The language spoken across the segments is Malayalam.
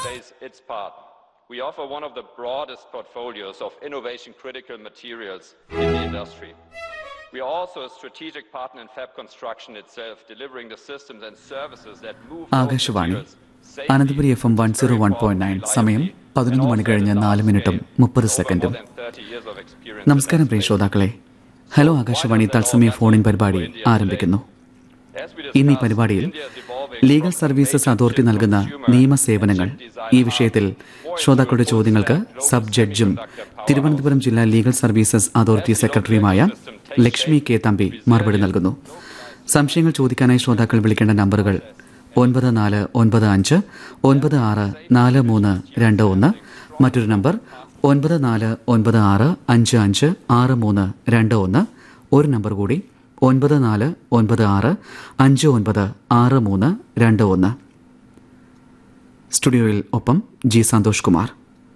plays its part. We offer one of the broadest portfolios of innovation critical materials in the industry. We are also a strategic partner in fab construction itself, delivering the systems and services that move those Akashvani materials safely, Ananthapuri F M one zero one point nine സമയം പതിനൊന്ന് മണി കഴിഞ്ഞ് നാല് മിനിറ്റും മുപ്പത് സെക്കൻഡും നമസ്കാരം പ്രിയ ശ്രോതാക്കളെ ഹലോ ആകാശവാണി തത്സമയ ഫോണിൻ പരിപാടി ആരംഭിക്കുന്നു ഇന്ന് ഈ പരിപാടിയിൽ ലീഗൽ സർവീസസ് അതോറിറ്റി നൽകുന്ന നിയമസേവനങ്ങൾ ഈ വിഷയത്തിൽ ശ്രോതാക്കളുടെ ചോദ്യങ്ങൾക്ക് സബ് ജഡ്ജും തിരുവനന്തപുരം ജില്ലാ ലീഗൽ സർവീസസ് അതോറിറ്റി സെക്രട്ടറിയുമായ ലക്ഷ്മി കെ തമ്പി മറുപടി നൽകുന്നു സംശയങ്ങൾ ചോദിക്കാനായി ശ്രോതാക്കൾ വിളിക്കേണ്ട നമ്പറുകൾ ഒൻപത് നാല് ഒൻപത് അഞ്ച് ഒൻപത് ആറ് നാല് മൂന്ന് രണ്ട് ഒന്ന് മറ്റൊരു നമ്പർ ഒൻപത് നാല് ഒൻപത് ആറ് അഞ്ച് അഞ്ച് ആറ് മൂന്ന് രണ്ട് ഒന്ന് ഒരു നമ്പർ കൂടി ഒൻപത് നാല് ഒൻപത് ആറ് അഞ്ച് ഒൻപത് ആറ് മൂന്ന് രണ്ട് ഒന്ന് സ്റ്റുഡിയോയിൽ ഒപ്പം ജി സന്തോഷ് കുമാർ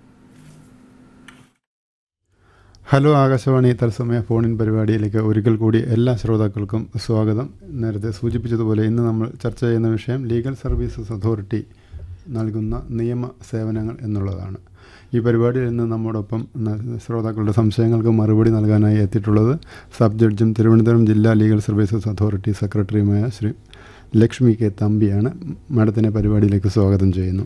ഹലോ ആകാശവാണി തത്സമയ ഫോണിൻ പരിപാടിയിലേക്ക് ഒരിക്കൽ കൂടി എല്ലാ ശ്രോതാക്കൾക്കും സ്വാഗതം നേരത്തെ സൂചിപ്പിച്ചതുപോലെ ഇന്ന് നമ്മൾ ചർച്ച ചെയ്യുന്ന വിഷയം ലീഗൽ സർവീസസ് അതോറിറ്റി നൽകുന്ന നിയമ സേവനങ്ങൾ എന്നുള്ളതാണ് ഈ പരിപാടിയിൽ നിന്ന് നമ്മോടൊപ്പം ന- ശ്രോതാക്കളുടെ സംശയങ്ങൾക്ക് മറുപടി നൽകാനായി എത്തിയിട്ടുള്ളത് സബ് ജഡ്ജും തിരുവനന്തപുരം ജില്ലാ ലീഗൽ സർവീസസ് അതോറിറ്റി സെക്രട്ടറിയുമായ ശ്രീ ലക്ഷ്മി കെ തമ്പിയാണ് മാഡത്തിനെ പരിപാടിയിലേക്ക് സ്വാഗതം ചെയ്യുന്നു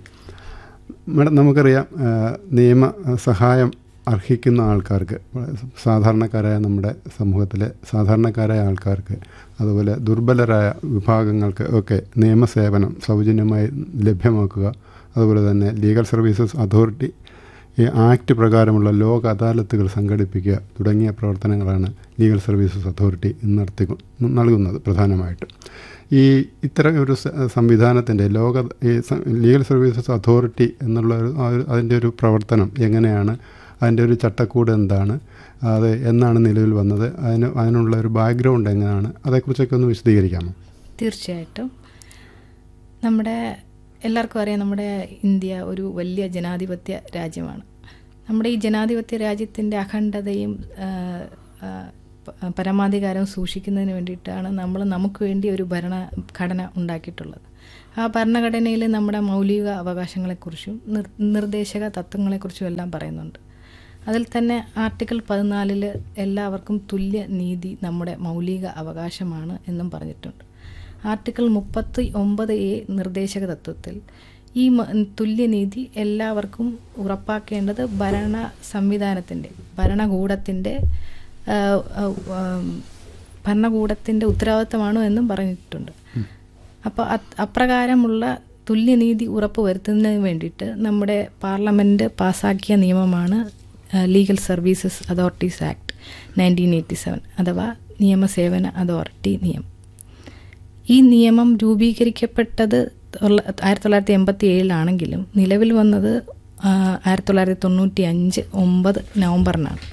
മാഡം നമുക്കറിയാം ആ, നിയമ സഹായം അർഹിക്കുന്ന ആൾക്കാർക്ക് സാധാരണക്കാരായ നമ്മുടെ സമൂഹത്തിലെ സാധാരണക്കാരായ ആൾക്കാർക്ക് അതുപോലെ ദുർബലരായ വിഭാഗങ്ങൾക്ക് ഒക്കെ നിയമസേവനം സൗജന്യമായി ലഭ്യമാക്കുക അതുപോലെ തന്നെ ലീഗൽ സർവീസസ് അതോറിറ്റി ഈ ആക്ട് പ്രകാരമുള്ള ലോക അദാലത്തുകൾ സംഘടിപ്പിക്കുക തുടങ്ങിയ പ്രവർത്തനങ്ങളാണ് ലീഗൽ സർവീസസ് അതോറിറ്റി നടത്തി നൽകുന്നത് പ്രധാനമായിട്ടും ഈ ഇത്തരം ഒരു സ- സംവിധാനത്തിൻ്റെ ലോക ഈ സ- ലീഗൽ സർവീസസ് അതോറിറ്റി എന്നുള്ള ഒരു ആ ഒരു- അതിൻ്റെ ഒരു പ്രവർത്തനം എങ്ങനെയാണ് അതിൻ്റെ ഒരു ചട്ടക്കൂട് എന്താണ് അത് എന്നാണ് നിലവിൽ വന്നത് അതിന് അതിനുള്ള ഒരു ബാക്ക്ഗ്രൗണ്ട് എങ്ങനെയാണ് അതേക്കുറിച്ചൊക്കെ ഒന്ന് വിശദീകരിക്കാമോ തീർച്ചയായിട്ടും നമ്മുടെ എല്ലാവർക്കും അറിയാം നമ്മുടെ ഇന്ത്യ ഒരു വലിയ ജനാധിപത്യ രാജ്യമാണ് നമ്മുടെ ഈ ജനാധിപത്യ രാജ്യത്തിൻ്റെ അഖണ്ഡതയും ആ, ആ, പ- പരമാധികാരവും സൂക്ഷിക്കുന്നതിന് വേണ്ടിയിട്ടാണ് നമ്മൾ നമുക്ക് വേണ്ടി ഒരു ഭരണഘടന ഉണ്ടാക്കിയിട്ടുള്ളത് ആ ഭരണഘടനയിൽ നമ്മുടെ മൗലിക അവകാശങ്ങളെക്കുറിച്ചും നിർ നിർദ്ദേശക തത്വങ്ങളെക്കുറിച്ചും എല്ലാം പറയുന്നുണ്ട് അതിൽ തന്നെ ആർട്ടിക്കിൾ പതിനാലിൽ എല്ലാവർക്കും തുല്യ നീതി നമ്മുടെ മൗലിക അവകാശമാണ് എന്നും പറഞ്ഞിട്ടുണ്ട് ആർട്ടിക്കിൾ മുപ്പത്തി ഒമ്പത് എ നിർദ്ദേശക തത്വത്തിൽ ഈ മ- തുല്യനീതി എല്ലാവർക്കും ഉറപ്പാക്കേണ്ടത് ഭരണ സംവിധാനത്തിൻ്റെ ഭരണകൂടത്തിൻ്റെ ആ, ആ, ആം, ഭരണകൂടത്തിൻ്റെ ഉത്തരവാദിത്തമാണ് എന്നും പറഞ്ഞിട്ടുണ്ട് അപ്പോൾ അപ്രകാരമുള്ള തുല്യനീതി ഉറപ്പുവരുത്തുന്നതിന് വേണ്ടിയിട്ട് നമ്മുടെ പാർലമെൻറ്റ് പാസാക്കിയ നിയമമാണ് legal services authorities act nineteen eighty seven അഥവാ നിയമസേവന അതോറിറ്റി നിയമം ഈ നിയമം രൂപീകരിക്കപ്പെട്ടത് തൊള്ള- ആയിരത്തി തൊള്ളായിരത്തി എൺപത്തി ഏഴിലാണെങ്കിലും നിലവിൽ വന്നത് ആ, ആയിരത്തി തൊള്ളായിരത്തി തൊണ്ണൂറ്റി അഞ്ച് ഒമ്പത് നവംബറിനാണ്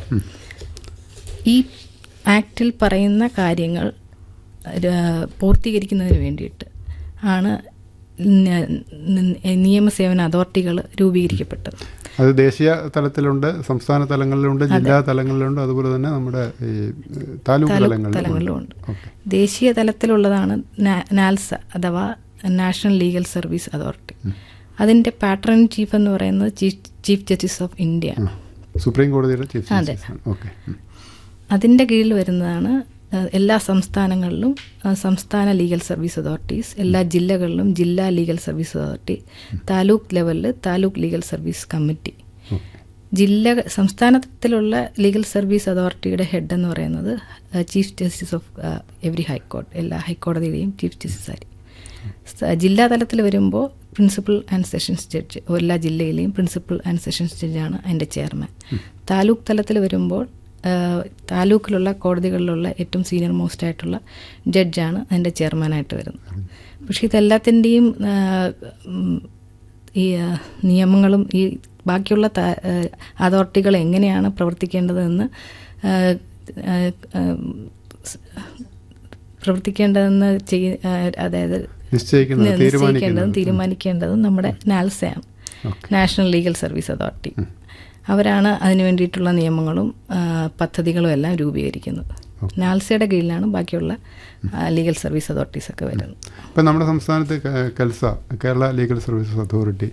ഈ ആക്റ്റിൽ പറയുന്ന കാര്യങ്ങൾ ര- പൂർത്തീകരിക്കുന്നതിന് വേണ്ടിയിട്ട് ആണ് ന- ന- നിയമസേവന അതോറിറ്റികൾ രൂപീകരിക്കപ്പെട്ടത് അത് ദേശീയ തലത്തിലുണ്ട് സംസ്ഥാന തലങ്ങളിലുണ്ട് ജില്ലാ തലങ്ങളിലുണ്ട് അതുപോലെ തന്നെ നമ്മുടെ ഈ താലൂക്ക് തലങ്ങളിലും തലങ്ങളിലും ഉണ്ട് ദേശീയ തലത്തിലുള്ളതാണ് നാ- നാൽസ അഥവാ നാഷണൽ ലീഗൽ സർവീസ് അതോറിറ്റി അതിന്റെ പാട്രൺ ചീഫ് എന്ന് പറയുന്നത് chief chief justice of India ആണ് സുപ്രീം കോടതിയുടെ ചീഫ് അതെ. ജസ്റ്റിസ് ഓക്കെ അതിൻ്റെ കീഴിൽ വരുന്നതാണ് ഏഹ്, എല്ലാ സംസ്ഥാനങ്ങളിലും ഏഹ്, സംസ്ഥാന ലീഗൽ സർവീസ് അതോറിറ്റീസ് എല്ലാ ജില്ലകളിലും ജില്ലാ ലീഗൽ സർവീസ് അതോറിറ്റി താലൂക്ക് ലെവലിൽ താലൂക്ക് ലീഗൽ സർവീസ് കമ്മിറ്റി ജില്ല സംസ്ഥാനത്തിലുള്ള ലീഗൽ സർവീസ് അതോറിറ്റിയുടെ ഹെഡ് എന്ന് പറയുന്നത് ഏഹ്, ചീഫ് ജസ്റ്റിസ് ഓഫ് ഏഹ്, എവറി ഹൈക്കോടതി എല്ലാ ഹൈക്കോടതിയുടെയും ചീഫ് ജസ്റ്റിസ് ആയിരിക്കും സ- ജില്ലാ തലത്തിൽ വരുമ്പോൾ പ്രിൻസിപ്പൽ ആൻഡ് സെഷൻസ് ജഡ്ജ് എല്ലാ ജില്ലയിലെയും പ്രിൻസിപ്പൽ ആൻഡ് സെഷൻസ് ജഡ്ജാണ് അതിൻ്റെ ചെയർമാൻ താലൂക്ക് തലത്തിൽ വരുമ്പോൾ ആ, താലൂക്കിലുള്ള കോടതികളിലുള്ള ഏറ്റവും സീനിയർ മോസ്റ്റ് ആയിട്ടുള്ള ജഡ്ജാണ് അതിൻ്റെ ചെയർമാനായിട്ട് വരുന്നത് പക്ഷേ ഇതെല്ലാത്തിൻ്റെയും ആ, ഉം, ഈ ആ, നിയമങ്ങളും ഈ ബാക്കിയുള്ള ത- ആ, അതോറിറ്റികൾ എങ്ങനെയാണ് പ്രവർത്തിക്കേണ്ടതെന്ന് ആ, ആ, ആ, സ്- പ്രവർത്തിക്കേണ്ടതെന്ന് ചെയ്യ ആ, അതായത് നിശ്ചയിക്കുന്നത് നിശ്ചയിക്കേണ്ടതും തീരുമാനിക്കുന്നത് തീരുമാനിക്കേണ്ടതും നമ്മുടെ നാൽസയാണ് നാഷണൽ ലീഗൽ സർവീസ് അതോറിറ്റി അവരാണ് അതിനു വേണ്ടിയിട്ടുള്ള നിയമങ്ങളും ആ, പദ്ധതികളും എല്ലാം രൂപീകരിക്കുന്നത് നാൽസയുടെ കീഴിലാണ് ബാക്കിയുള്ള ആ, ലീഗൽ സർവീസ് അതോറിറ്റീസ് ഒക്കെ വരുന്നത് ഇപ്പം നമ്മുടെ സംസ്ഥാനത്ത് ക- KELSA Kerala legal services authority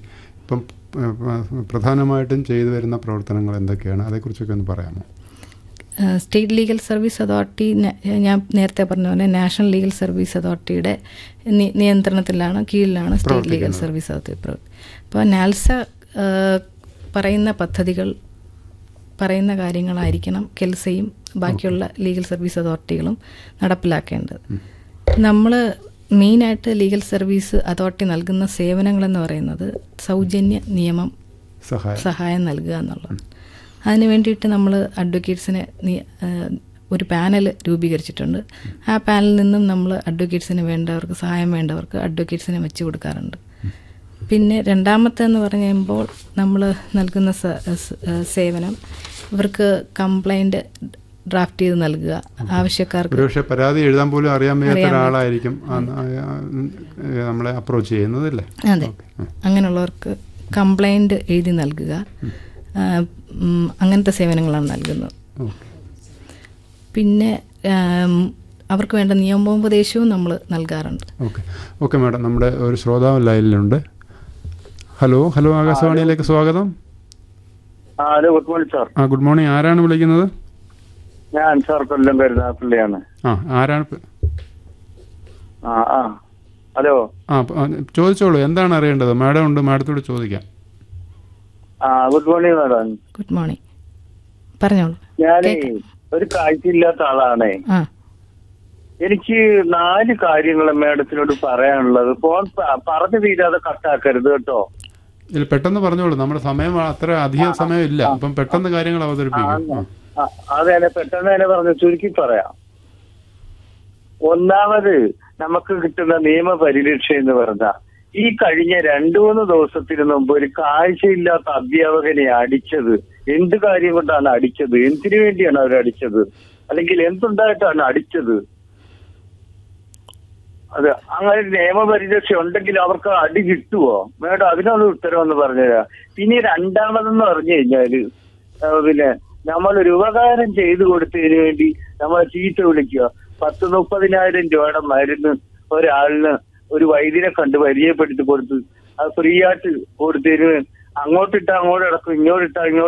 ഇപ്പം ഏഹ്, പ- പ്രധാനമായിട്ടും ചെയ്തു വരുന്ന പ്രവർത്തനങ്ങൾ എന്തൊക്കെയാണ് അതേക്കുറിച്ചൊക്കെ ഒന്ന് പറയാമോ ഏഹ് സ്റ്റേറ്റ് ലീഗൽ സർവീസ് അതോറിറ്റി ന- ഞാൻ നേരത്തെ പറഞ്ഞ പോലെ നാഷണൽ ലീഗൽ സർവീസ് അതോറിറ്റിയുടെ നി- നിയന്ത്രണത്തിലാണ് കീഴിലാണ് സ്റ്റേറ്റ് ലീഗൽ സർവീസ് അതോറിറ്റി പ്രവർത്തി അപ്പോൾ നാൽസ ഏഹ്, പറയുന്ന പദ്ധതികൾ പറയുന്ന കാര്യങ്ങളായിരിക്കണം കെൽസയും ബാക്കിയുള്ള ലീഗൽ സർവീസ് അതോറിറ്റികളും നടപ്പിലാക്കേണ്ടത് നമ്മൾ മെയിനായിട്ട് ലീഗൽ സർവീസ് അതോറിറ്റി നൽകുന്ന സേവനങ്ങളെന്ന് പറയുന്നത് സൗജന്യ നിയമം സഹായം സഹായം നൽകുക എന്നുള്ളത് അതിന് വേണ്ടിയിട്ട് നമ്മൾ അഡ്വക്കേറ്റ്സിനെ നി- ഏഹ് ഒരു പാനൽ രൂപീകരിച്ചിട്ടുണ്ട് ആ പാനലിൽ നിന്നും നമ്മൾ അഡ്വക്കേറ്റ്സിന് വേണ്ടവർക്ക് സഹായം വേണ്ടവർക്ക് അഡ്വക്കേറ്റ്സിനെ വെച്ച് കൊടുക്കാറുണ്ട് പിന്നെ രണ്ടാമത്തെ എന്ന് പറയുമ്പോൾ നമ്മൾ നൽകുന്ന സ- സ്- ഏഹ് സേവനം ഇവർക്ക് കംപ്ലൈൻറ്റ് ഡ്രാഫ്റ്റ് ചെയ്ത് നൽകുക ആവശ്യക്കാർക്ക് ഒരുപക്ഷെ പരാതി എഴുതാൻ പോലും അറിയാൻ വയ്യാത്ത ഒരാളായിരിക്കും ആ- ആ- ആ- നമ്മളെ അപ്രോച്ച് ചെയ്യുന്നത് അല്ലേ അതെ അങ്ങനെയുള്ളവർക്ക് കംപ്ലൈൻറ്റ് എഴുതി നൽകുക ആ, ഉം, അങ്ങനത്തെ സേവനങ്ങളാണ് നൽകുന്നത് ഓക്കെ പിന്നെ ആം, അവർക്ക് വേണ്ട നിയമോപദേശവും നമ്മൾ നൽകാറുണ്ട് ഓക്കെ ഓക്കെ മാഡം നമ്മുടെ ഒരു ശ്രോതാവ് ലൈനിലുണ്ട് ഹലോ ഹലോ ആകാശവാണിയിലേക്ക് സ്വാഗതം ആ ഹലോ ഗുഡ് മോർണിംഗ് സാർ ആ ഗുഡ് മോർണിംഗ് ആരാണ് വിളിക്കുന്നത് ഞാൻ സാർ കൊല്ലം കരുനാഗപ്പള്ളിയാണ് ആ ആരാണ് പ- ആ ആ ഹലോ ആ പ- ആ, ചോദിച്ചോളൂ എന്താണ് അറിയേണ്ടത് മാഡം ഉണ്ട് മാഡത്തോട് ചോദിക്കാം ആ good morning madam good morning പറഞ്ഞോളൂ ഞാനേ ഒരു കാഴ്ചയില്ലാത്ത ആളാണേ ആ എനിക്ക് നാല് കാര്യങ്ങൾ മാഡത്തിനോട് പറയാനുള്ളത് ഫോൺ പ- പറഞ്ഞു തീരാതെ കട്ടാക്കരുത് കേട്ടോ ഇല്ല പെട്ടെന്ന് പറഞ്ഞോളൂ നമ്മുടെ സമയം അത്ര അധികം സമയം ഇല്ല അപ്പം പെട്ടെന്ന് കാര്യങ്ങൾ അവതരിപ്പിക്കും ആ. ആ, അതെ അതെ പെട്ടെന്ന് തന്നെ പറഞ്ഞു ചുരുക്കി പറയാം ഒന്നാമത് നമുക്ക് കിട്ടുന്ന നിയമപരിരക്ഷ എന്ന് പറഞ്ഞ ഈ കഴിഞ്ഞ രണ്ടു മൂന്ന് ദിവസത്തിന് മുമ്പ് ഒരു കാഴ്ചയില്ലാത്ത അധ്യാപകനെ അടിച്ചത് എന്ത് കാര്യം കൊണ്ടാണ് അടിച്ചത് എന്തിനു വേണ്ടിയാണ് അവർ അടിച്ചത് അല്ലെങ്കിൽ എന്തുണ്ടായിട്ടാണ് അടിച്ചത് അത് അങ്ങനെ ഒരു നിയമപരിരക്ഷ ഉണ്ടെങ്കിൽ അവർക്ക് അടി കിട്ടുവോ മേഡം അതിനുള്ള ഉത്തരം ഒന്ന് പറഞ്ഞുതരാം പിന്നെ രണ്ടാമതെന്ന് പറഞ്ഞു കഴിഞ്ഞാല് ആ, പിന്നെ നമ്മളൊരു ഉപകാരം ചെയ്തു കൊടുത്തതിന് വേണ്ടി നമ്മളെ ചീത്ത വിളിക്കുക പത്ത് മുപ്പതിനായിരം രൂപയുടെ മരുന്ന് ഒരാളിന് ഒരു വൈദ്യനെ കണ്ട് പരിചയപ്പെടുത്തി കൊടുത്ത് അത് ഫ്രീ ആയിട്ട് കൊടുത്തതിന് അങ്ങോട്ടിട്ടാ അങ്ങോട്ട് കിടക്കും ഇങ്ങോട്ടിട്ടാ ഇങ്ങോട്ട്